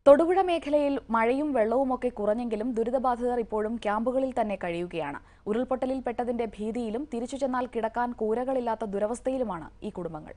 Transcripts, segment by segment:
തൊടുപുഴ മേഖലയിൽ മഴയും വെള്ളവുമൊക്കെ കുറഞ്ഞെങ്കിലും ദുരിതബാധിതർ ഇപ്പോഴും ക്യാമ്പുകളിൽ തന്നെ കഴിയുകയാണ് ഉരുൾപൊട്ടലിൽപ്പെട്ടതിന്റെ ഭീതിയിലും തിരിച്ചു ചെന്നാൽ കിടക്കാൻ കൂരകളില്ലാത്ത ദുരവസ്ഥയിലുമാണ് ഈ കുടുംബങ്ങൾ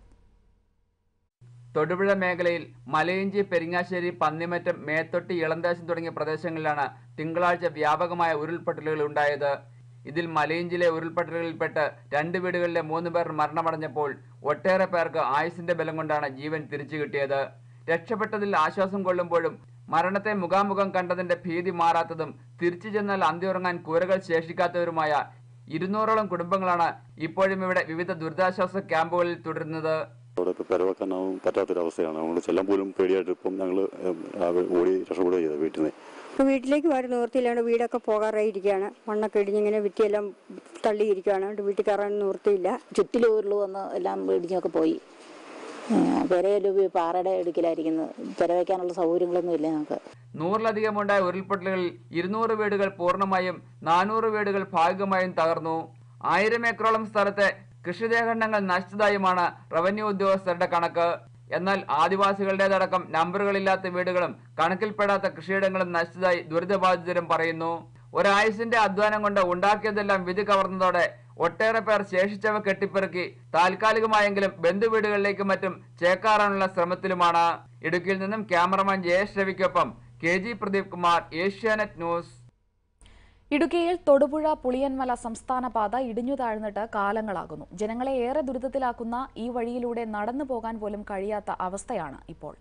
തൊടുപുഴ മേഖലയിൽ മലയിഞ്ചി പെരിങ്ങാശ്ശേരി പന്നിമറ്റം മേത്തൊട്ടി ഇളന്തേശം തുടങ്ങിയ പ്രദേശങ്ങളിലാണ് തിങ്കളാഴ്ച വ്യാപകമായ ഉരുൾപൊട്ടലുകൾ ഉണ്ടായത് ഇതിൽ മലയിഞ്ചിലെ ഉരുൾപൊട്ടലുകളിൽപ്പെട്ട് രണ്ട് വീടുകളിലെ മൂന്ന് പേർ മരണമടഞ്ഞപ്പോൾ ഒട്ടേറെ പേർക്ക് ആയുസിന്റെ ബലം കൊണ്ടാണ് ജീവൻ തിരിച്ചു കിട്ടിയത് രക്ഷപ്പെട്ടതിൽ ആശ്വാസം കൊള്ളുമ്പോഴും മരണത്തെ മുഖാമുഖം കണ്ടതിന്റെ ഭീതി മാറാത്തതും തിരിച്ചു ചെന്നാൽ അന്തിയുറങ്ങാൻ കൂരകൾ ശേഷിക്കാത്തവരുമായ ഇരുന്നൂറോളം കുടുംബങ്ങളാണ് ഇപ്പോഴും ഇവിടെ വിവിധ ദുരിതാശ്വാസ ക്യാമ്പുകളിൽ തുടരുന്നത് അവിടെ ഇപ്പോൾ പെരവെക്കാനാവും പറ്റാത്തൊരവസ്ഥയാണ് നമ്മൾ ചെല്ലാൻ പോലും പേടിയായിട്ട് ഇപ്പം ഞങ്ങൾ ഓടി രക്ഷപ്പെടുക ചെയ്തത് വീട്ടിൽ നിന്ന് ഇപ്പോൾ വീട്ടിലേക്ക് വാടി നിവൃത്തിയില്ലാണ്ട് വീടൊക്കെ പോകാറായിരിക്കുകയാണ് മണ്ണൊക്കെ ഇടിഞ്ഞിങ്ങനെ വിറ്റിയെല്ലാം തള്ളിയിരിക്കുകയാണ് അതുകൊണ്ട് വീട്ടിൽ കയറാൻ നിവൃത്തിയില്ല ചുറ്റിലും ഉരുള് വന്ന് എല്ലാം ഇടിഞ്ഞൊക്കെ പോയി പെരയിലും പാറയുടെ ഇടുക്കിലായിരിക്കുന്നത് പെര വയ്ക്കാനുള്ള സൗകര്യങ്ങളൊന്നും ഇല്ല ഞങ്ങൾക്ക് നൂറിലധികം ഉണ്ടായ ഉരുൾപൊട്ടലുകളിൽ ഇരുന്നൂറ് വീടുകൾ പൂർണ്ണമായും നാനൂറ് വീടുകൾ ഭാഗികമായും തകർന്നു ആയിരം ഏക്കറോളം സ്ഥലത്തെ കൃഷിദേഹണ്ഡങ്ങൾ നശിച്ചതായുമാണ് റവന്യൂ ഉദ്യോഗസ്ഥരുടെ കണക്ക് എന്നാൽ ആദിവാസികളുടേതടക്കം നമ്പറുകളില്ലാത്ത വീടുകളും കണക്കിൽപ്പെടാത്ത കൃഷിയിടങ്ങളും നശിച്ചതായി ദുരിതബാധിതരും പറയുന്നു ഒരായുസിന്റെ അധ്വാനം കൊണ്ട് ഉണ്ടാക്കിയതെല്ലാം വിധി കവർന്നതോടെ ഒട്ടേറെ പേർ ശേഷിച്ചവ കെട്ടിപ്പെറുക്കി താൽക്കാലികമായെങ്കിലും ബന്ധുവീടുകളിലേക്കും മറ്റും ചേക്കാറാനുള്ള ശ്രമത്തിലുമാണ് ഇടുക്കിയിൽ നിന്നും ക്യാമറമാൻ ജയേഷ് രവിക്കൊപ്പം K G Pradeep Kumar Asianet news ഇടുക്കിയിൽ തൊടുപുഴ പുളിയന്മല സംസ്ഥാന പാത ഇടിഞ്ഞു താഴ്ന്നിട്ട് കാലങ്ങളാകുന്നു ജനങ്ങളെ ഏറെ ദുരിതത്തിലാക്കുന്ന ഈ വഴിയിലൂടെ നടന്നു പോകാൻ പോലും കഴിയാത്ത അവസ്ഥയാണ് ഇപ്പോൾ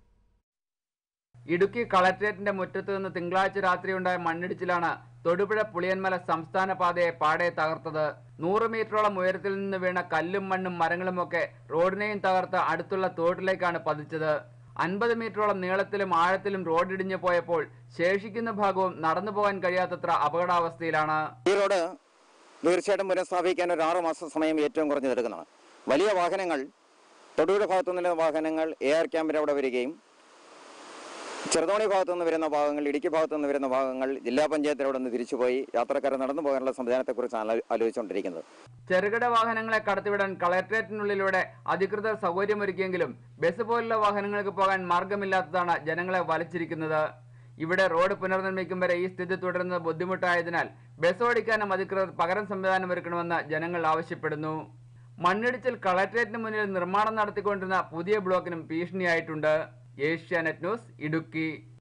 ഇടുക്കി കളക്ടറേറ്റിന്റെ മുറ്റത്ത് നിന്ന് തിങ്കളാഴ്ച രാത്രിയുണ്ടായ മണ്ണിടിച്ചിലാണ് തൊടുപുഴ പുളിയന്മല സംസ്ഥാന പാതയെ പാടെ തകർത്തത് നൂറ് മീറ്ററോളം ഉയരത്തിൽ നിന്ന് വീണ കല്ലും മണ്ണും മരങ്ങളുമൊക്കെ റോഡിനെയും തകർത്ത് അടുത്തുള്ള തോട്ടിലേക്കാണ് പതിച്ചത് അൻപത് മീറ്ററോളം നീളത്തിലും ആഴത്തിലും റോഡിടിഞ്ഞു പോയപ്പോൾ ശേഷിക്കുന്ന ഭാഗവും നടന്നു പോകാൻ കഴിയാത്തത്ര അപകടാവസ്ഥയിലാണ് ഈ റോഡ് തീർച്ചയായിട്ടും പുനഃസ്ഥാപിക്കാൻ ഒരു ആറു മാസം സമയം ഏറ്റവും കുറഞ്ഞത് എടുക്കുന്നതാണ് വലിയ വാഹനങ്ങൾ തൊടുപുഴ ഭാഗത്തു നിന്നുള്ള വാഹനങ്ങൾ എ ആർ ക്യാമ്പിൻ്റെ അവിടെ വരികയും ചെറുതോണി ഭാഗത്തു നിന്ന് വരുന്ന ഭാഗങ്ങൾ ഇടുക്കി ഭാഗത്തു നിന്ന് വരുന്ന ഭാഗങ്ങൾ ജില്ലാ പഞ്ചായത്തിലൂടെ നിന്ന് തിരിച്ചുപോയി യാത്രക്കാരെ നടന്നു പോകാനുള്ള സംവിധാനത്തെക്കുറിച്ചാണ് ആലോ- ആലോചിച്ചുകൊണ്ടിരിക്കുന്നത് ചെറുകിട വാഹനങ്ങളെ കടത്തിവിടാൻ കളക്ടറേറ്റിനുള്ളിലൂടെ അധികൃതർ സൗകര്യമൊരുക്കിയെങ്കിലും ബസ് പോലുള്ള വാഹനങ്ങൾക്ക് പോകാൻ മാർഗമില്ലാത്തതാണ് ജനങ്ങളെ വലച്ചിരിക്കുന്നത് ഇവിടെ റോഡ് പുനർനിർമ്മിക്കും വരെ ഈ സ്ഥിതി തുടരുന്നത് ബുദ്ധിമുട്ടായതിനാൽ ബസ് ഓടിക്കാനും അധികൃതർ പകരം സംവിധാനം ഒരുക്കണമെന്ന് ജനങ്ങൾ ആവശ്യപ്പെടുന്നു മണ്ണിടിച്ചിൽ കളക്ടറേറ്റിന് മുന്നിൽ നിർമ്മാണം നടത്തിക്കൊണ്ടിരുന്ന പുതിയ ബ്ലോക്കിനും ഭീഷണിയായിട്ടുണ്ട് ഏഷ്യാനെറ്റ് ന്യൂസ് ഇടുക്കി